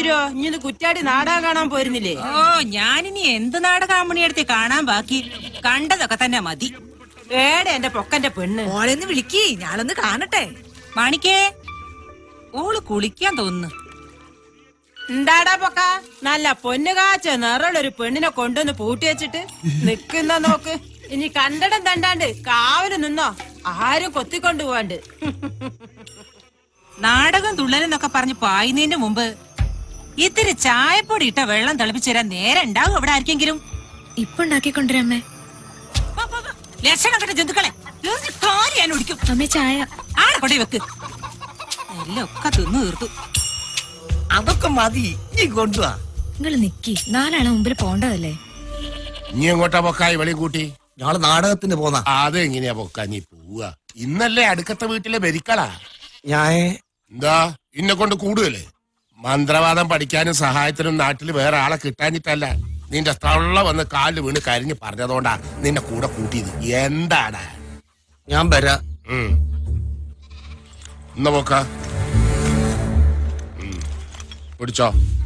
തീരോ ഇനി കുറ്റാടി നാടകം കാണാൻ പോരുന്നില്ലേ ഓ ഞാനിനി എന്ത് നാടകാമണിയെടുത്ത് കാണാൻ ബാക്കി കണ്ടതൊക്കെ തന്നെ മതി ഏടെ എന്റെ പൊക്കന്റെ പെണ്ണ് മോളെന്ന് വിളിക്കി ഞാനൊന്ന് കാണട്ടെ മാണിക്കേ ഓള് കുളിക്കാൻ തോന്നുന്നു എന്താടാ പൊക്ക നല്ല പൊന്നു കാച്ച നിറളൊരു പെണ്ണിനെ കൊണ്ടുവന്ന് പൂട്ടി വെച്ചിട്ട് നിക്കുന്ന നോക്ക് ഇനി കണ്ടടം തണ്ടാണ്ട് കാവല് നിന്നോ ആരും കൊത്തിക്കൊണ്ടു പോവാണ്ട് നാടകം തുള്ളലെന്നൊക്കെ പറഞ്ഞ് പായുന്നതിന്റെ മുമ്പ് ഇത്തിരി ചായപ്പൊടി ഇട്ട വെള്ളം തിളപ്പിച്ചു തരാൻ നേരം ഉണ്ടാവും അവിടെ ആർക്കെങ്കിലും ഇപ്പൊ ഉണ്ടാക്കിക്കൊണ്ടിരമ്മേ വാ, വാ, വാ. ലക്ഷണം കെട്ട ജന്തുക്കളെ ഒരു കാര്യം ഞാൻ ഒടിക്കും അമ്മ ചായ ആടെ കൊണ്ടേ വെക്ക് എല്ലാം ഒക്കെ തിന്നു തീർത്തു അതൊക്കെ മതി നീ കൊണ്ടുവാ നിങ്ങൾ നിക്കി നാലാളെ മുമ്പിൽ പോണ്ടതല്ലേ നീ എങ്ങോട്ടാ പൊക്കായി വെളി കൂട്ടി ഞങ്ങള് നാടകത്തിന് പോന്ന അതെങ്ങനെയാ പൊക്ക നീ പോവുക ഇന്നല്ലേ അടുക്കത്തെ വീട്ടിലെ ബരിക്കളാ ഞാൻ എന്താ ഇന്നെ കൊണ്ട് കൂടുതല് മന്ത്രവാദം പഠിക്കാനും സഹായത്തിനും നാട്ടിൽ വേറെ ആളെ കിട്ടാഞ്ഞിട്ടല്ല നിന്റെ തള്ള വന്ന് കാലിൽ വീണ് കരിഞ്ഞ് പറഞ്ഞതുകൊണ്ടാ നിന്നെ കൂടെ കൂട്ടിയത് എന്താടാ ഞാൻ വരാ ഉം. എന്നാ പോക്ക ഉം. പിടിച്ചോ